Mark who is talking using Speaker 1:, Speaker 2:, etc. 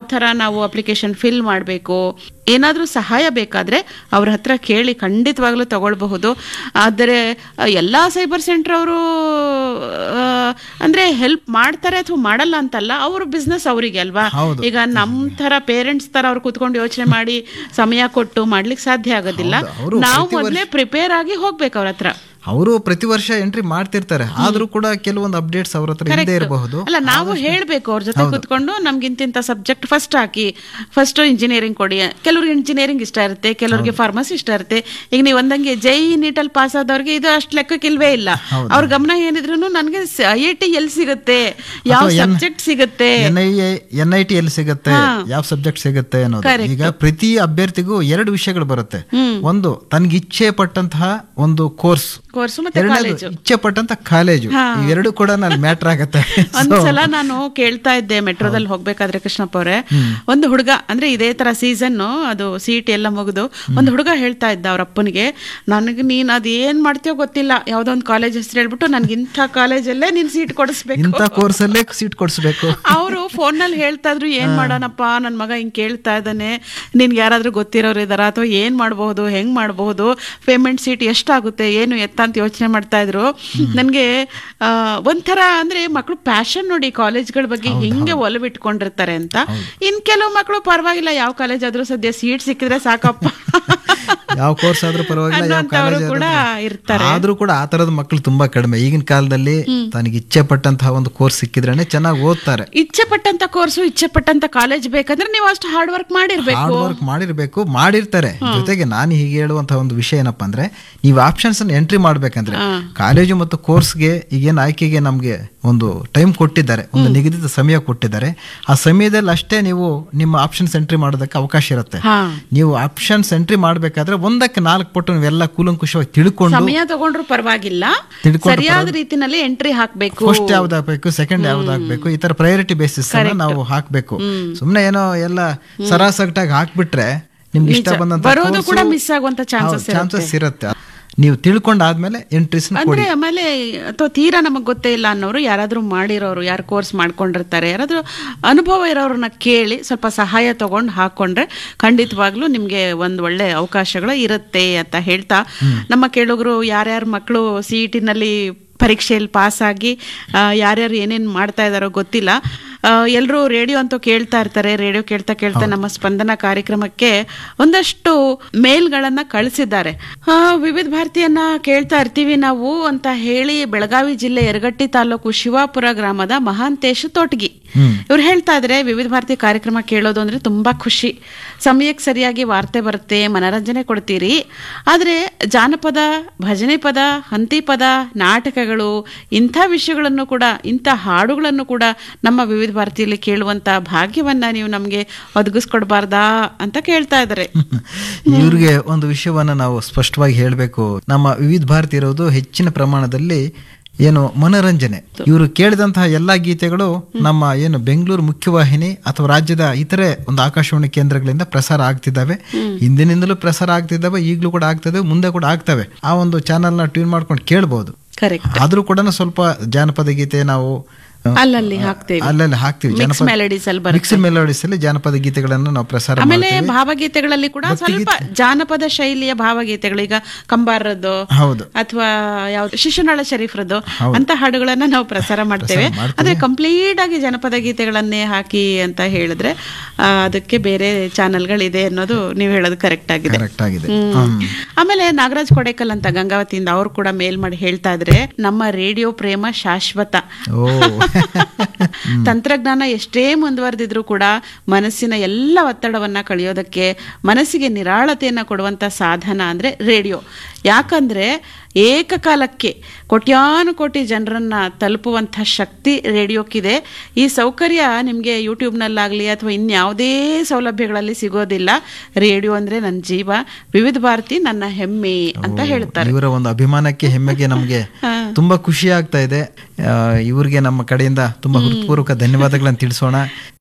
Speaker 1: ಥರ ನಾವು application fill ಮಾಡಬೇಕು ಏನಾದರೂ ಸಹಾಯ ಬೇಕಾದರೆ ಅವ್ರ ಹತ್ರ ಕೇಳಿ ಖಂಡಿತವಾಗ್ಲೂ ತಗೊಳ್ಬಹುದು ಆದರೆ ಎಲ್ಲ ಸೈಬರ್ ಸೆಂಟರ್ ಅವರು ಅಂದರೆ ಹೆಲ್ಪ್ ಮಾಡ್ತಾರೆ ಅಥವಾ ಮಾಡಲ್ಲ ಅಂತಲ್ಲ ಅವ್ರ ಬಿಸ್ನೆಸ್ ಅವರಿಗೆ ಅಲ್ವಾ
Speaker 2: ಹೌದು.
Speaker 1: ಈಗ ನಮ್ಮ ಥರ ಪೇರೆಂಟ್ಸ್ ಥರ ಅವ್ರು ಕೂತ್ಕೊಂಡು ಯೋಚನೆ ಮಾಡಿ ಸಮಯ ಕೊಟ್ಟು ಮಾಡ್ಲಿಕ್ಕೆ ಸಾಧ್ಯ ಆಗೋದಿಲ್ಲ
Speaker 2: ಹೌದು, ಅವ್ರು
Speaker 1: ನಾವು
Speaker 2: ಪ್ರತಿ
Speaker 1: ಮೊದಲೇ ಪ್ರಿಪೇರ್ ಆಗಿ ಹೋಗ್ಬೇಕು ಅವ್ರ ಹತ್ರ
Speaker 2: ಅವರು ಪ್ರತಿ ವರ್ಷ ಎಂಟ್ರಿ ಮಾಡ್ತಿರ್ತಾರೆ ಆದ್ರೂ ಕೂಡ ಕೆಲವೊಂದು ಅಪ್ಡೇಟ್ಸ್ ಅವ್ರ ಹತ್ರ ಇಲ್ಲದೆ ಇರಬಹುದು
Speaker 1: ಅಲ್ಲ ನಾವು ಹೇಳ್ಬೇಕು ಅವ್ರ ಜೊತೆ ಕೂತ್ಕೊಂಡು ನಮ್ಗೆ ಇಂತಿಂತ ಸಬ್ಜೆಕ್ಟ್ ಫಸ್ಟ್ ಹಾಕಿ ಫಸ್ಟ್ ಇಂಜಿನಿಯರಿಂಗ್ ಕೊಡಿ ಕೆಲವ್ರಿಗೆ ಇಂಜಿನಿಯರಿಂಗ್ ಇಷ್ಟ ಇರುತ್ತೆ ಕೆಲವ್ರಿಗೆ ಫಾರ್ಮಸಿ ಇಷ್ಟ ಇರುತ್ತೆ ಈಗ ನೀವು ಒಂದಂಗೆ ಜೈ ನೀಟಲ್ಲಿ ಪಾಸ್ ಆದವ್ರಿಗೆ ಇದು ಅಷ್ಟು ಲೆಕ್ಕಕ್ಕೆ ಇಲ್ವೇ ಇಲ್ಲ ಅವ್ರ ಗಮನ ಏನಿದ್ರು ನನಗೆ ಐ ಐ ಟಿ ಎಲ್ಲಿ ಸಿಗುತ್ತೆ ಯಾವ ಸಬ್ಜೆಕ್ಟ್ ಸಿಗುತ್ತೆ
Speaker 2: N I N I T ಎಲ್ಲಿ ಸಿಗುತ್ತೆ ಯಾವ ಸಬ್ಜೆಕ್ಟ್ ಸಿಗುತ್ತೆ ಅನ್ನೋದು ಈಗ ಪ್ರತಿ ಅಭ್ಯರ್ಥಿಗೂ ಎರಡು ವಿಷಯಗಳು ಬರುತ್ತೆ ಒಂದು ತನ್ಗೆ ಇಚ್ಛೆ ಪಟ್ಟಂತಹ ಒಂದು ಕೋರ್ಸ್
Speaker 1: ಕೋರ್ಸು ಮತ್ತೆ
Speaker 2: ಎರಡನೇದು ಇಚ್ಛೆ ಪಟ್ಟಂತ ಕಾಲೇಜು ಇವೆರಡು ಕೂಡ ನಾನು ಮ್ಯಾಟ್ರ್ ಆಗತ್ತೆ
Speaker 1: ಒಂದ್ಸಲ ನಾನು ಕೇಳ್ತಾ ಇದ್ದೆ ಮೆಟ್ರೋದಲ್ಲಿ ಹೋಗ್ಬೇಕಾದ್ರೆ ಕೃಷ್ಣಪ್ಪ ಅವರೇ ಒಂದು ಹುಡುಗ ಅಂದ್ರೆ ಇದೇ ತರ ಸೀಸನ್ ಅದು ಸಿ ಟಿ ಎಲ್ಲ ಮುಗಿದು ಒಂದು ಹುಡುಗ ಹೇಳ್ತಾ ಇದ್ದ ಅವ್ರ ಅಪ್ಪನಿಗೆ ನನಗೆ ನೀನ್ ಅದ್ ಏನ್ ಮಾಡ್ತೀಯೋ ಗೊತ್ತಿಲ್ಲ ಯಾವ್ದೋ ಒಂದು ಕಾಲೇಜ್ ಹೆಸರು ಹೇಳ್ಬಿಟ್ಟು ನನ್ಗೆ ಇಂಥ ಕಾಲೇಜಲ್ಲೇ ನೀನ್ ಸೀಟ್ ಕೊಡಿಸ್ಬೇಕು
Speaker 2: ಇಂಥ ಕೋರ್ಸಲ್ಲೇ ಸೀಟ್ ಕೊಡಿಸ್ಬೇಕು
Speaker 1: ಅವರು ಫೋನಲ್ಲಿ ಹೇಳ್ತಾ ಇದ್ರು ಏನ್ ಮಾಡೋಣಪ್ಪ ನನ್ನ ಮಗ ಹಿಂಗ್ ಕೇಳ್ತಾ ಇದ್ದಾನೆ ನಿನ್ಗೆ ಯಾರಾದ್ರೂ ಗೊತ್ತಿರೋರು ಇದಾರ ಅಥವಾ ಏನ್ ಮಾಡಬಹುದು ಹೆಂಗ್ ಮಾಡಬಹುದು ಪೇಮೆಂಟ್ ಸೀಟ್ ಎಷ್ಟಾಗುತ್ತೆ ಏನು ಎತ್ತ ಅಂತ ಯೋಚನೆ ಮಾಡ್ತಾ ಇದ್ರು ನನ್ಗೆ ಆ, ಒಂಥರ ಅಂದ್ರೆ ಮಕ್ಕಳು ಪ್ಯಾಷನ್ ನೋಡಿ ಕಾಲೇಜ್ಗಳ ಬಗ್ಗೆ ಹೆಂಗೆ ಒಲವಿಟ್ಕೊಂಡಿರ್ತಾರೆ ಅಂತ ಇನ್ ಕೆಲವು ಮಕ್ಕಳು ಪರವಾಗಿಲ್ಲ ಯಾವ ಕಾಲೇಜ್ ಆದ್ರೂ ಸದ್ಯ ಸೀಟ್ ಸಿಕ್ಕಿದ್ರೆ ಸಾಕಪ್ಪ
Speaker 2: ಯಾವ ಕೋರ್ಸ್ ಆದ್ರೂ ಪರವಾಗಿಲ್ಲ ಯಾವ
Speaker 1: ಅನ್ನೋಂಥವ್ರು
Speaker 2: ಕಾಲೇಜ್
Speaker 1: ಕೂಡ ಇರ್ತಾರೆ
Speaker 2: ಆದ್ರೂ ಕೂಡ ಆ ತರದ ಮಕ್ಕಳು ತುಂಬಾ ಕಡಿಮೆ ಈಗಿನ ಕಾಲದಲ್ಲಿ ತನಗೆ ಇಚ್ಛೆ ಪಟ್ಟಂತಹ ಒಂದು ಕೋರ್ಸ್ ಸಿಕ್ಕಿದ್ರೇನೆ ಚೆನ್ನಾಗಿ ಓದ್ತಾರೆ
Speaker 1: ಇಚ್ಛೆ ಪಟ್ಟಂತ ಕೋರ್ಸು ಇಚ್ಛೆ ಪಟ್ಟಂತ ಕಾಲೇಜ್ ಬೇಕಂದ್ರೆ ನೀವು ಅಷ್ಟು ಹಾರ್ಡ್ ವರ್ಕ್ ಮಾಡಿರ್ಬೇಕು
Speaker 2: ಹಾರ್ಡ್ ವರ್ಕ್ ಮಾಡಿರ್ಬೇಕು ಮಾಡಿರ್ತಾರೆ ಜೊತೆಗೆ ನಾನು ಹೀಗೆ ಹೇಳುವಂತಹ ಒಂದು ವಿಷಯ ಏನಪ್ಪಾ ಅಂದ್ರೆ ನೀವು ಆಪ್ಷನ್ಸ್ ಅನ್ನು ಎಂಟ್ರಿ ಮಾಡ್ಬೇಕಂದ್ರೆ ಕಾಲೇಜು ಮತ್ತು ಕೋರ್ಸ್ಗೆ ಈಗೇನು ಆಯ್ಕೆಗೆ ನಮ್ಗೆ ಒಂದು ಟೈಮ್ ಕೊಟ್ಟಿದ್ದಾರೆ ಒಂದು ನಿಗದಿತ ಸಮಯ ಕೊಟ್ಟಿದ್ದಾರೆ ಆ ಸಮಯದಲ್ಲಿ ಅಷ್ಟೇ ನೀವು ನಿಮ್ಮ ಆಪ್ಷನ್ಸ್ ಎಂಟ್ರಿ ಮಾಡೋದಕ್ಕೆ ಅವಕಾಶ ಇರುತ್ತೆ
Speaker 1: ಹಾ
Speaker 2: ನೀವು ಆಪ್ಷನ್ಸ್ ಎಂಟ್ರಿ ಮಾಡ್ಬೇಕಾದ್ರೆ ಒಂದಕ್ಕೆ ನಾಲ್ಕು ಪಟ್ಟು ನೀವೆಲ್ಲ ಕೂಲಂಕುಷವಾಗಿ ತಿಳ್ಕೊಂಡು
Speaker 1: ಸಮಯ ತಗೊಂಡ್ರು ಪರವಾಗಿಲ್ಲ
Speaker 2: ತಿಳ್ಕೊಂಡ್ರು
Speaker 1: ಸರಿಯಾದ ರೀತಿನಲ್ಲಿ ಎಂಟ್ರಿ ಹಾಕ್ಬೇಕು
Speaker 2: ಫಸ್ಟ್ ಯಾವ್ದು ಹಾಕ್ಬೇಕು ಸೆಕೆಂಡ್ ಯಾವ್ದು ಹಾಕ್ಬೇಕು ಈ ತರ ಪ್ರಯಾರಿಟಿ ಬೇಸಿಸ್ ನಾವು ಹಾಕ್ಬೇಕು ಸುಮ್ನೆ ಏನೋ ಎಲ್ಲ ಸರಾಸಗಟಾಗಿ ಹಾಕ್ಬಿಟ್ರೆ ನಿಮ್ಗೆ ಇಷ್ಟ ಬಂದಂತ
Speaker 1: ಬರೋದು ಕೂಡ ಮಿಸ್ ಆಗುವಂತ ಚಾನ್ಸಸ್
Speaker 2: ಚಾನ್ಸಸ್ ಇರುತ್ತೆ ನೀವು ತಿಳ್ಕೊಂಡಾದ್ಮೇಲೆ ಎಂಟ್ರೀಸ್
Speaker 1: ಅಂದ್ರೆ ಆಮೇಲೆ ಅಥವಾ ತೀರಾ ನಮಗ್ ಗೊತ್ತೇ ಇಲ್ಲ ಅನ್ನೋರು ಯಾರಾದ್ರೂ ಮಾಡಿರೋರು ಯಾರು ಕೋರ್ಸ್ ಮಾಡ್ಕೊಂಡಿರ್ತಾರೆ ಯಾರಾದ್ರೂ ಅನುಭವ ಇರೋರನ್ನ ಕೇಳಿ ಸ್ವಲ್ಪ ಸಹಾಯ ತಗೊಂಡು ಹಾಕೊಂಡ್ರೆ ಖಂಡಿತವಾಗ್ಲೂ ನಿಮ್ಗೆ ಒಂದ್ ಒಳ್ಳೆ ಅವಕಾಶಗಳು ಇರುತ್ತೆ ಅಂತ ಹೇಳ್ತಾ ನಮ್ಮ ಕೇಳುಗರು ಯಾರ್ಯಾರ ಮಕ್ಕಳು ಸಿ ಇ ಟಿನಲ್ಲಿ ಪರೀಕ್ಷೆಯಲ್ಲಿ ಪಾಸ್ ಆಗಿ ಆ, ಯಾರ್ಯಾರು ಏನೇನು ಮಾಡ್ತಾ ಇದಾರೋ ಗೊತ್ತಿಲ್ಲ ಎಲ್ಲರೂ ರೇಡಿಯೋ ಅಂತೂ ಕೇಳ್ತಾ ಇರ್ತಾರೆ ರೇಡಿಯೋ ಕೇಳ್ತಾ ಕೇಳ್ತಾ ನಮ್ಮ ಸ್ಪಂದನ ಕಾರ್ಯಕ್ರಮಕ್ಕೆ ಒಂದಷ್ಟು ಮೇಲ್ಗಳನ್ನ ಕಳಿಸಿದ್ದಾರೆ ಆ, ವಿವಿಧ ಭಾರತಿಯನ್ನ ಕೇಳ್ತಾ ಇರ್ತೀವಿ ನಾವು ಅಂತ ಹೇಳಿ ಬೆಳಗಾವಿ ಜಿಲ್ಲೆ ಯರಗಟ್ಟಿ ತಾಲೂಕು ಶಿವಾಪುರ ಗ್ರಾಮದ ಮಹಾಂತೇಶ್ ತೋಟಗಿ ಇವ್ರು ಹೇಳ್ತಾ ಇದ್ರೆ ವಿವಿಧ ಭಾರತಿ ಕಾರ್ಯಕ್ರಮ ಕೇಳೋದು ಅಂದ್ರೆ ತುಂಬಾ ಖುಷಿ ಸಮಯಕ್ಕೆ ಸರಿಯಾಗಿ ವಾರ್ತೆ ಬರುತ್ತೆ ಮನರಂಜನೆ ಕೊಡ್ತೀರಿ ಆದ್ರೆ ಜಾನಪದ ಭಜನೆ ಪದ ಹಂತಿ ಪದ ನಾಟಕಗಳು ಇಂಥ ವಿಷಯಗಳನ್ನು ಕೂಡ ಇಂಥ ಹಾಡುಗಳನ್ನು ಕೂಡ ನಮ್ಮ ವಿವಿಧ ಭಾರತಿಯಲ್ಲಿ ಕೇಳುವಂತ ಭಾಗ್ಯವನ್ನ ನೀವು ನಮ್ಗೆ ಒದಗಿಸ್ಕೊಡ್ಬಾರ್ದಾ ಅಂತ ಕೇಳ್ತಾ ಇದ್ದಾರೆ
Speaker 2: ಇವ್ರಿಗೆ ಒಂದು ವಿಷಯವನ್ನ ನಾವು ಸ್ಪಷ್ಟವಾಗಿ ಹೇಳಬೇಕು ನಮ್ಮ ವಿವಿಧ ಭಾರತಿ ಇರೋದು ಹೆಚ್ಚಿನ ಪ್ರಮಾಣದಲ್ಲಿ ಏನು ಮನೋರಂಜನೆ ಇವರು ಕೇಳಿದಂತಹ ಎಲ್ಲಾ ಗೀತೆಗಳು ನಮ್ಮ ಏನು ಬೆಂಗಳೂರು ಮುಖ್ಯವಾಹಿನಿ ಅಥವಾ ರಾಜ್ಯದ ಇತರೆ ಒಂದು ಆಕಾಶವಾಣಿ ಕೇಂದ್ರಗಳಿಂದ ಪ್ರಸಾರ ಆಗ್ತಿದ್ದಾವೆ ಹಿಂದಿನಿಂದಲೂ ಪ್ರಸಾರ ಆಗ್ತಿದ್ದಾವೆ ಈಗಲೂ ಕೂಡ ಆಗ್ತದೆ ಮುಂದೆ ಕೂಡ ಆಗ್ತವೆ ಆ ಒಂದು ಚಾನೆಲ್ನ ಟ್ಯೂನ್ ಮಾಡ್ಕೊಂಡು ಕೇಳ್ಬೋದು
Speaker 1: ಕರೆಕ್ಟ್
Speaker 2: ಆದ್ರೂ ಕೂಡ ಸ್ವಲ್ಪ ಜಾನಪದ ಗೀತೆ ನಾವು ಆ,
Speaker 1: ಅಲ್ಲಲ್ಲಿ ಹಾಕ್ತೇವೆ
Speaker 2: ಅಲ್ಲಲ್ಲಿ ಹಾಕ್ತಿವಿ
Speaker 1: ಮಿಕ್ಸ್
Speaker 2: ಜಾನಪದ
Speaker 1: ಮೆಲಡೀಸ್ ಅಲ್ಲಿ ಬರುತ್ತೆ
Speaker 2: ಮಿಕ್ಸ್ ಮೆಲೋಡಿಸ್ ಅಲ್ಲಿ ಜಾನಪದ ಗೀತೆಗಳನ್ನು ನಾವು ಪ್ರಸಾರ
Speaker 1: ಆಮೇಲೆ
Speaker 2: ಮಾಡ್ತೀವಿ
Speaker 1: ಭಾವಗೀತೆಗಳಲ್ಲಿ ಕೂಡ ಸ್ವಲ್ಪ ಜಾನಪದ ಶೈಲಿಯ ಭಾವಗೀತೆಗಳು ಈಗ ಕಂಬಾರದ್ದು
Speaker 2: ಹೌದು
Speaker 1: ಅಥವಾ ಯಾವ್ದು ಶಿಶುನಾಳ ಶರೀಫ್ರದ್ದು ಅಂತ ಹಾಡುಗಳನ್ನ ನಾವು ಪ್ರಸಾರ ಮಾಡ್ತೇವೆ ಆದ್ರೆ ಕಂಪ್ಲೀಟ್ ಆಗಿ ಜನಪದ ಗೀತೆಗಳನ್ನೇ ಹಾಕಿ ಅಂತ ಹೇಳಿದ್ರೆ ಆ, ಅದಕ್ಕೆ ಬೇರೆ ಚಾನೆಲ್ಗಳಿದೆ ಅನ್ನೋದು ನೀವು ಹೇಳೋದು ಕರೆಕ್ಟ್ ಆಗಿದೆ
Speaker 2: ಕರೆಕ್ಟ್ ಆಗಿದೆ
Speaker 1: ಹ್ಮ್. ಆಮೇಲೆ ನಾಗರಾಜ್ ಕೊಡೇಕಲ್ ಅಂತ ಗಂಗಾವತಿಯಿಂದ ಅವ್ರು ಕೂಡ ಮೇಲ್ ಮಾಡಿ ಹೇಳ್ತಾ ಇದ್ರೆ ನಮ್ಮ ರೇಡಿಯೋ ಪ್ರೇಮ ಶಾಶ್ವತ
Speaker 2: ಓ
Speaker 1: ತಂತ್ರಜ್ಞಾನ ಎಷ್ಟೇ ಮುಂದುವರೆದಿದ್ರು ಕೂಡ ಮನಸ್ಸಿನ ಎಲ್ಲ ಒತ್ತಡವನ್ನ ಕಳೆಯೋದಕ್ಕೆ ಮನಸ್ಸಿಗೆ ನಿರಾಳತೆಯನ್ನ ಕೊಡುವಂತ ಸಾಧನ ಅಂದ್ರೆ ರೇಡಿಯೋ ಯಾಕಂದ್ರೆ ಏಕಕಾಲಕ್ಕೆ ಕೋಟ್ಯಾನು ಕೋಟಿ ಜನರನ್ನ ತಲುಪುವಂಥ ಶಕ್ತಿ ರೇಡಿಯೋಕ್ಕಿದೆ ಈ ಸೌಕರ್ಯ ನಿಮಗೆ ಯೂಟ್ಯೂಬ್ನಲ್ಲಾಗಲಿ ಅಥವಾ ಇನ್ಯಾವುದೇ ಸೌಲಭ್ಯಗಳಲ್ಲಿ ಸಿಗೋದಿಲ್ಲ ರೇಡಿಯೋ ಅಂದ್ರೆ ನನ್ನ ಜೀವ ವಿವಿಧ ಭಾರತಿ ನನ್ನ ಹೆಮ್ಮೆ ಅಂತ ಹೇಳ್ತಾರೆ
Speaker 2: ಇವರ ಒಂದು ಅಭಿಮಾನಕ್ಕೆ ಹೆಮ್ಮೆಗೆ ನಮಗೆ ತುಂಬಾ ಖುಷಿ ಆಗ್ತಾ ಇದೆ ಆ, ಇವ್ರಿಗೆ ನಮ್ಮ ಕಡೆಯಿಂದ ತುಂಬಾ ಹೃತ್ಪೂರ್ವಕ ಧನ್ಯವಾದಗಳನ್ನು ತಿಳಿಸೋಣ